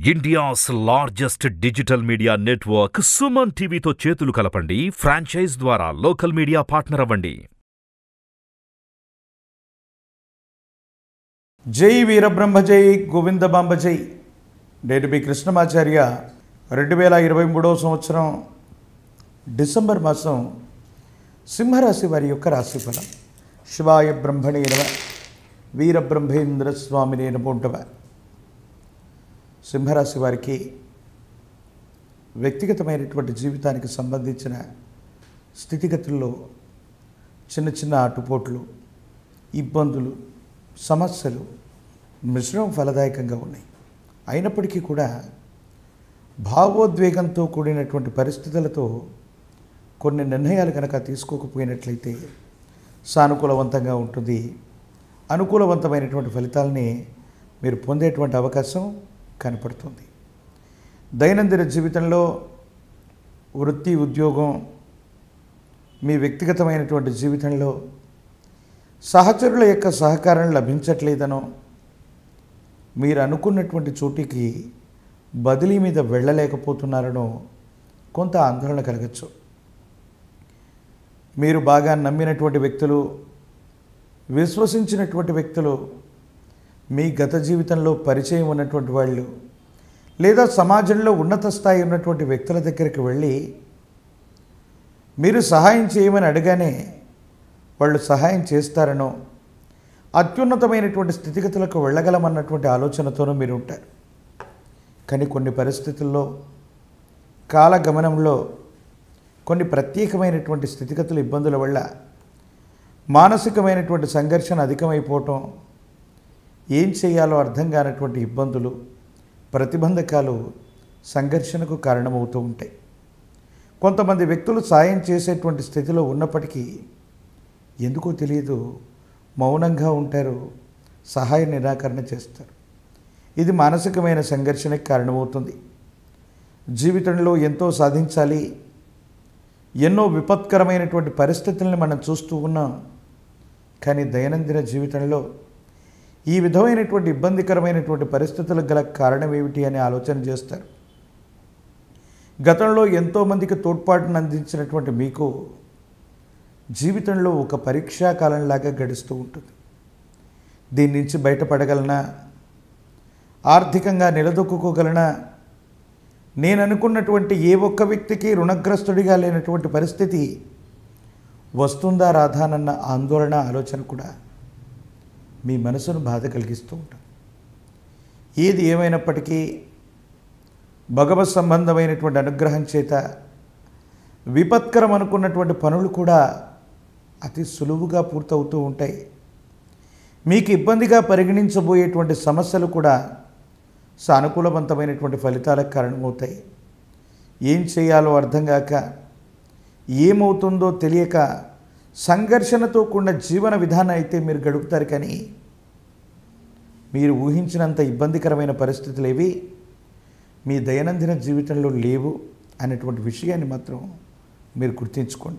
India's largest digital media network Suman టీవీతో చేతులు కలపండి ఫ్రాంచైజ్ ద్వారా లోకల్ మీడియా పార్ట్నర్ అవ్వండి జై వీరబ్రహ్మ జై గోవిందబాంబ జై నేను మీ కృష్ణమాచార్య రెండు వేల ఇరవై మూడవ సంవత్సరం డిసెంబర్ మాసం సింహరాశి వారి యొక్క రాశిఫలం శివాయ బ్రహ్మణే నమ వీరబ్రహ్మేంద్ర స్వామినే నమోంటవ సింహరాశి వారికి వ్యక్తిగతమైనటువంటి జీవితానికి సంబంధించిన స్థితిగతుల్లో చిన్న చిన్న ఆటుపోట్లు ఇబ్బందులు సమస్యలు మిశ్రమం ఫలదాయకంగా ఉన్నాయి అయినప్పటికీ కూడా భావోద్వేగంతో కూడినటువంటి పరిస్థితులతో కొన్ని నిర్ణయాలు కనుక తీసుకోకపోయినట్లయితే సానుకూలవంతంగా ఉంటుంది అనుకూలవంతమైనటువంటి ఫలితాలని మీరు పొందేటువంటి అవకాశం కనపడుతుంది దైనందిన జీవితంలో వృత్తి ఉద్యోగం మీ వ్యక్తిగతమైనటువంటి జీవితంలో సహచరుల యొక్క సహకారం లభించట్లేదనో మీరు అనుకున్నటువంటి చోటికి బదిలీ మీద వెళ్ళలేకపోతున్నారనో కొంత ఆందోళన కలగచ్చు మీరు బాగా నమ్మినటువంటి వ్యక్తులు విశ్వసించినటువంటి వ్యక్తులు మీ గత జీవితంలో పరిచయం ఉన్నటువంటి వాళ్ళు లేదా సమాజంలో ఉన్నత స్థాయి ఉన్నటువంటి వ్యక్తుల దగ్గరికి వెళ్ళి మీరు సహాయం చేయమని అడగానే వాళ్ళు సహాయం చేస్తారనో అత్యున్నతమైనటువంటి స్థితిగతులకు వెళ్ళగలమన్నటువంటి ఆలోచనతోనూ మీరు ఉంటారు కానీ కొన్ని పరిస్థితుల్లో కాలగమనంలో కొన్ని ప్రత్యేకమైనటువంటి స్థితిగతుల ఇబ్బందుల వల్ల మానసికమైనటువంటి సంఘర్షణ అధికమైపోవటం ఏం చేయాలో అర్థం కానటువంటి ఇబ్బందులు ప్రతిబంధకాలు సంఘర్షణకు కారణమవుతూ ఉంటాయి కొంతమంది వ్యక్తులు సాయం చేసేటువంటి స్థితిలో ఉన్నప్పటికీ ఎందుకో తెలియదు మౌనంగా ఉంటారు సహాయ నిరాకరణ చేస్తారు ఇది మానసికమైన సంఘర్షణకి కారణమవుతుంది జీవితంలో ఎంతో సాధించాలి ఎన్నో విపత్కరమైనటువంటి పరిస్థితులను మనం చూస్తూ ఉన్నాం కానీ దైనందిన జీవితంలో ఈ విధమైనటువంటి ఇబ్బందికరమైనటువంటి పరిస్థితులకు గల కారణం ఏమిటి అని ఆలోచన చేస్తారు గతంలో ఎంతోమందికి తోడ్పాటును అందించినటువంటి మీకు జీవితంలో ఒక పరీక్షా కాలంలాగా గడుస్తూ ఉంటుంది దీని నుంచి బయటపడగలనా ఆర్థికంగా నిలదొక్కుకోగలనా నేను అనుకున్నటువంటి ఏ ఒక్క వ్యక్తికి రుణగ్రస్తుడిగా లేనటువంటి పరిస్థితి వస్తుందా రాధానన్న ఆందోళన ఆలోచన కూడా మీ మనసును బాధ కలిగిస్తూ ఉంటుంది ఏది ఏమైనప్పటికీ భగవత్ సంబంధమైనటువంటి అనుగ్రహం చేత విపత్కరం అనుకున్నటువంటి పనులు కూడా అతి సులువుగా పూర్తవుతూ ఉంటాయి మీకు ఇబ్బందిగా పరిగణించబోయేటువంటి సమస్యలు కూడా సానుకూలవంతమైనటువంటి ఫలితాలకు కారణమవుతాయి ఏం చేయాలో అర్థం కాక ఏమవుతుందో తెలియక సంఘర్షణతో కూడిన జీవన విధానం అయితే మీరు గడుపుతారు కానీ మీరు ఊహించినంత ఇబ్బందికరమైన పరిస్థితులు ఏవి మీ దైనందిన జీవితంలో లేవు అనేటువంటి విషయాన్ని మాత్రం మీరు గుర్తుంచుకోండి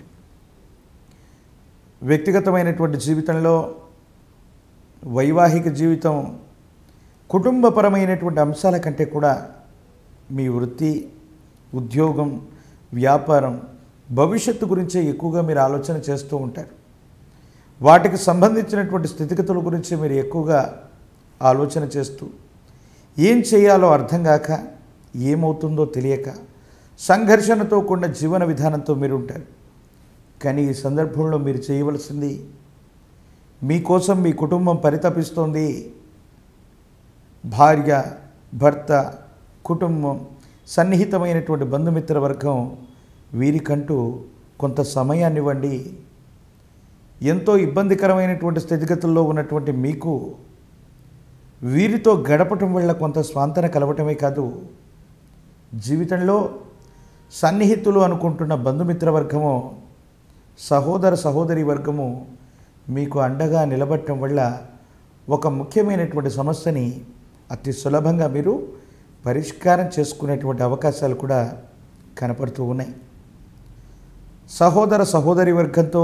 వ్యక్తిగతమైనటువంటి జీవితంలో వైవాహిక జీవితం కుటుంబపరమైనటువంటి అంశాల కంటే కూడా మీ వృత్తి ఉద్యోగం వ్యాపారం భవిష్యత్తు గురించే ఎక్కువగా మీరు ఆలోచన చేస్తూ ఉంటారు వాటికి సంబంధించినటువంటి స్థితిగతుల గురించి మీరు ఎక్కువగా ఆలోచన చేస్తూ ఏం చేయాలో అర్థం కాక ఏమవుతుందో తెలియక సంఘర్షణతో కూడిన జీవన విధానంతో మీరు ఉంటారు కానీ ఈ సందర్భంలో మీరు చేయవలసింది మీకోసం మీ కుటుంబం పరితపిస్తోంది భార్య భర్త కుటుంబం సన్నిహితమైనటువంటి బంధుమిత్ర వర్గం వీరికంటూ కొంత సమయాన్ని ఇవ్వండి ఎంతో ఇబ్బందికరమైనటువంటి స్థితిగతుల్లో ఉన్నటువంటి మీకు వీరితో గడపటం వల్ల కొంత స్వాంతన కలవటమే కాదు జీవితంలో సన్నిహితులు అనుకుంటున్న బంధుమిత్ర వర్గము సహోదర సహోదరి వర్గము మీకు అండగా నిలబడటం వల్ల ఒక ముఖ్యమైనటువంటి సమస్యని అతి సులభంగా మీరు పరిష్కారం చేసుకునేటువంటి అవకాశాలు కూడా కనపడుతూ ఉన్నాయి సహోదర సహోదరి వర్గంతో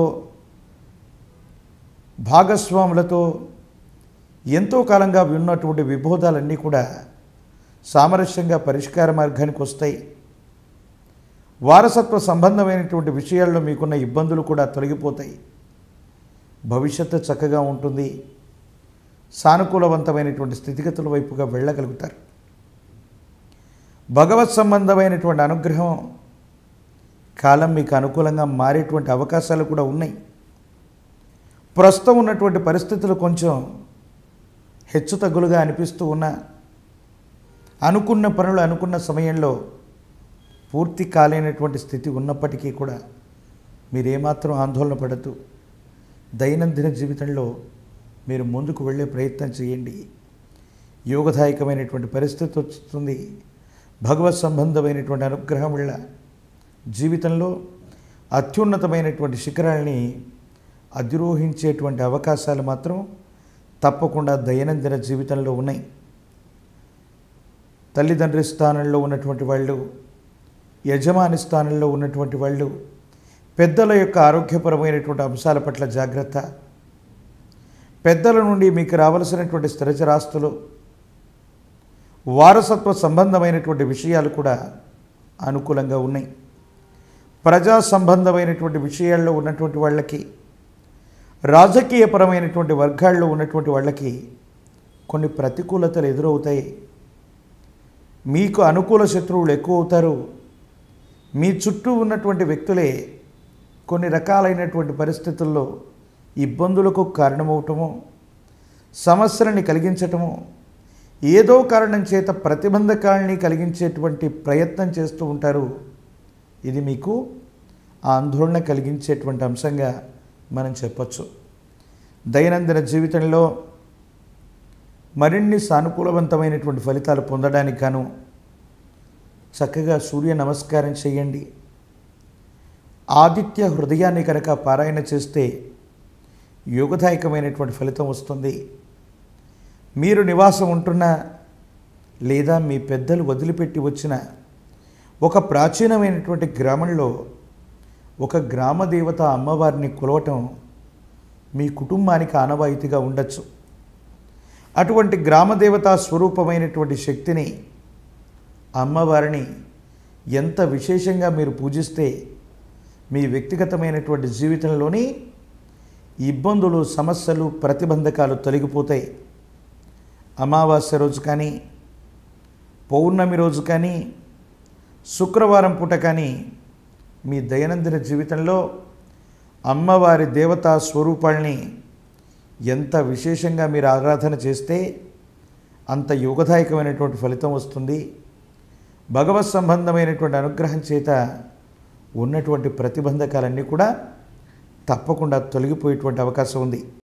భాగస్వాములతో ఎంతో కాలంగా ఉన్నటువంటి విభోదాలన్నీ కూడా సామరస్యంగా పరిష్కార మార్గానికి వస్తాయి వారసత్వ సంబంధమైనటువంటి విషయాల్లో మీకున్న ఇబ్బందులు కూడా తొలగిపోతాయి భవిష్యత్తు చక్కగా ఉంటుంది సానుకూలవంతమైనటువంటి స్థితిగతుల వైపుగా వెళ్ళగలుగుతారు భగవత్ సంబంధమైనటువంటి అనుగ్రహం కాలం మీకు అనుకూలంగా మారేటువంటి అవకాశాలు కూడా ఉన్నాయి ప్రస్తుతం ఉన్నటువంటి పరిస్థితులు కొంచెం హెచ్చు తగ్గులుగా అనిపిస్తూ ఉన్నా అనుకున్న పనులు అనుకున్న సమయంలో పూర్తి కాలేనటువంటి స్థితి ఉన్నప్పటికీ కూడా మీరేమాత్రం ఆందోళన పడద్దు దైనందిన జీవితంలో మీరు ముందుకు వెళ్ళే ప్రయత్నం చేయండి యోగదాయకమైనటువంటి పరిస్థితి వస్తుంది భగవత్ సంబంధమైనటువంటి అనుగ్రహం వల్ల జీవితంలో అత్యున్నతమైనటువంటి శిఖరాల్ని అధిరోహించేటువంటి అవకాశాలు మాత్రం తప్పకుండా దైనందిన జీవితంలో ఉన్నాయి తల్లిదండ్రి స్థానంలో ఉన్నటువంటి వాళ్ళు యజమాని స్థానంలో ఉన్నటువంటి వాళ్ళు పెద్దల యొక్క ఆరోగ్యపరమైనటువంటి అంశాల పట్ల జాగ్రత్త పెద్దల నుండి మీకు రావలసినటువంటి స్థిరచరాస్తులు వారసత్వ సంబంధమైనటువంటి విషయాలు కూడా అనుకూలంగా ఉన్నాయి ప్రజా సంబంధమైనటువంటి విషయాల్లో ఉన్నటువంటి వాళ్ళకి రాజకీయపరమైనటువంటి వర్గాల్లో ఉన్నటువంటి వాళ్ళకి కొన్ని ప్రతికూలతలు ఎదురవుతాయి మీకు అనుకూల శత్రువులు ఎక్కువ అవుతారు మీ చుట్టూ ఉన్నటువంటి వ్యక్తులే కొన్ని రకాలైనటువంటి పరిస్థితుల్లో ఇబ్బందులకు కారణమవటము సమస్యలని కలిగించటము ఏదో కారణం చేత ప్రతిబంధకాలని కలిగించేటువంటి ప్రయత్నం చేస్తూ ఉంటారు ఇది మీకు ఆందోళన కలిగించేటువంటి అంశంగా మనం చెప్పచ్చు దైనందిన జీవితంలో మరిన్ని సానుకూలవంతమైనటువంటి ఫలితాలు పొందడానికి గాను చక్కగా సూర్య నమస్కారం చేయండి ఆదిత్య హృదయాన్ని కనుక పారాయణ చేస్తే యోగదాయకమైనటువంటి ఫలితం వస్తుంది మీరు నివాసం ఉంటున్న లేదా మీ పెద్దలు వదిలిపెట్టి వచ్చిన ఒక ప్రాచీనమైనటువంటి గ్రామంలో ఒక గ్రామ దేవత అమ్మవారిని కొలవటం మీ కుటుంబానికి ఆనవాయితీగా ఉండొచ్చు అటువంటి గ్రామదేవతా స్వరూపమైనటువంటి శక్తిని అమ్మవారిని ఎంత విశేషంగా మీరు పూజిస్తే మీ వ్యక్తిగతమైనటువంటి జీవితంలోని ఇబ్బందులు సమస్యలు ప్రతిబంధకాలు తొలగిపోతాయి అమావాస్య రోజు కానీ పౌర్ణమి రోజు కానీ శుక్రవారం పూట కానీ మీ దైనందిన జీవితంలో అమ్మవారి దేవతా స్వరూపాల్ని ఎంత విశేషంగా మీరు ఆరాధన చేస్తే అంత యోగదాయకమైనటువంటి ఫలితం వస్తుంది భగవత్ సంబంధమైనటువంటి అనుగ్రహం చేత ఉన్నటువంటి ప్రతిబంధకాలన్నీ కూడా తప్పకుండా తొలగిపోయేటువంటి అవకాశం ఉంది